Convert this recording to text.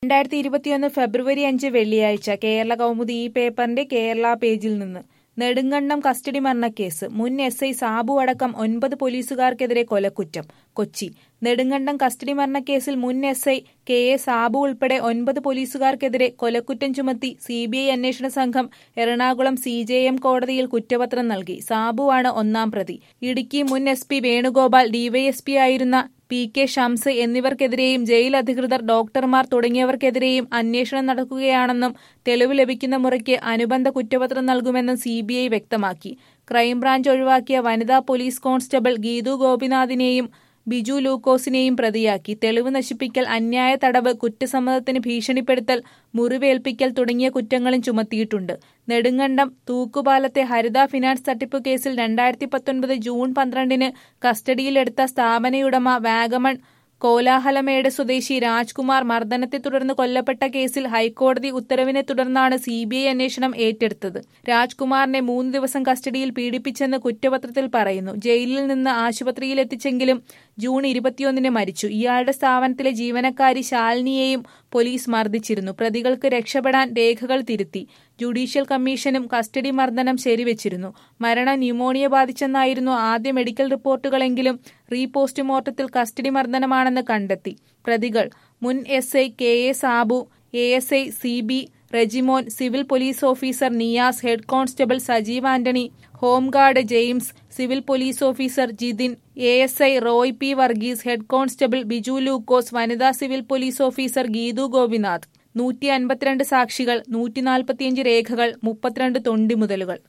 രണ്ടായിരത്തി ഇരുപത്തിയൊന്ന് ഫെബ്രുവരി അഞ്ച് വെള്ളിയാഴ്ച കേരള കൗമുദി ഈ പേപ്പറിന്റെ കേരള പേജിൽ നിന്ന് നെടുങ്കണ്ടം കസ്റ്റഡി മരണക്കേസ് മുൻ എസ് ഐ സാബു അടക്കം ഒൻപത് പോലീസുകാർക്കെതിരെ കൊലക്കുറ്റം കൊച്ചി നെടുങ്കണ്ടം കസ്റ്റഡി മരണക്കേസിൽ മുൻ S I K A Sabu ഉൾപ്പെടെ ഒൻപത് പോലീസുകാർക്കെതിരെ കൊലക്കുറ്റം ചുമത്തി സി ബി ഐ അന്വേഷണ സംഘം എറണാകുളം സി ജെ എം കോടതിയിൽ കുറ്റപത്രം നൽകി സാബുവാണ് ഒന്നാം പ്രതി ഇടുക്കി മുൻ എസ് പി വേണുഗോപാൽ ഡിവൈഎസ്പി ആയിരുന്ന പി കെ ഷംസ് എന്നിവർക്കെതിരെയും ജയിൽ അധികൃതർ ഡോക്ടർമാർ തുടങ്ങിയവർക്കെതിരെയും അന്വേഷണം നടക്കുകയാണെന്നും തെളിവ് ലഭിക്കുന്ന മുറയ്ക്ക് അനുബന്ധ കുറ്റപത്രം നൽകുമെന്നും സി ബി ഐ വ്യക്തമാക്കി ക്രൈംബ്രാഞ്ച് ഒഴിവാക്കിയ വനിതാ പോലീസ് കോൺസ്റ്റബിൾ ഗീതു ഗോപിനാഥിനെയും ബിജു ലൂക്കോസിനെയും പ്രതിയാക്കി തെളിവ് നശിപ്പിക്കൽ അന്യായ തടവ് കുറ്റസമ്മതത്തിന് ഭീഷണിപ്പെടുത്തൽ മുറിവേൽപ്പിക്കൽ തുടങ്ങിയ കുറ്റങ്ങളും ചുമത്തിയിട്ടുണ്ട് നെടുങ്കണ്ടം തൂക്കുപാലത്തെ ഹരിത ഫിനാൻസ് തട്ടിപ്പ് കേസിൽ രണ്ടായിരത്തി പത്തൊൻപത് ജൂൺ പന്ത്രണ്ടിന് കസ്റ്റഡിയിലെടുത്ത സ്ഥാപനയുടമ വാഗമൺ കോലാഹലമേട് സ്വദേശി രാജ്കുമാർ മർദ്ദനത്തെ തുടർന്ന് കൊല്ലപ്പെട്ട കേസിൽ ഹൈക്കോടതി ഉത്തരവിനെ തുടർന്നാണ് സി ബി ഐ അന്വേഷണം ഏറ്റെടുത്തത് രാജ്കുമാറിനെ മൂന്ന് ദിവസം കസ്റ്റഡിയിൽ പീഡിപ്പിച്ചെന്ന് കുറ്റപത്രത്തിൽ പറയുന്നു ജയിലിൽ നിന്ന് ആശുപത്രിയിൽ എത്തിച്ചെങ്കിലും ജൂൺ ഇരുപത്തിയൊന്നിന് മരിച്ചു ഇയാളുടെ സ്ഥാപനത്തിലെ ജീവനക്കാരി ശാലിനിയെയും പോലീസ് മർദ്ദിച്ചിരുന്നു പ്രതികൾക്ക് രക്ഷപ്പെടാൻ രേഖകൾ തിരുത്തി ജുഡീഷ്യൽ കമ്മീഷനും കസ്റ്റഡി മർദ്ദനം ശരിവെച്ചിരുന്നു മരണം ന്യൂമോണിയ ബാധിച്ചെന്നായിരുന്നു ആദ്യ മെഡിക്കൽ റിപ്പോർട്ടുകളെങ്കിലും റീപോസ്റ്റ്മോർട്ടത്തിൽ കസ്റ്റഡി മർദ്ദനമാണെന്ന് കണ്ടെത്തി പ്രതികൾ മുൻ S I K A Sabu A S I C B Rejimon civil police officer Niyas head constable Sajeev Antony home guard James civil police officer Jithin A S I Roy P Varghese head constable Biju Lukose വനിതാ civil police officer Geethu Gopinath നൂറ്റി അൻപത്തിരണ്ട് സാക്ഷികൾ നൂറ്റി നാൽപ്പത്തിയഞ്ച് രേഖകൾ മുപ്പത്തിരണ്ട് തൊണ്ടിമുതലുകൾ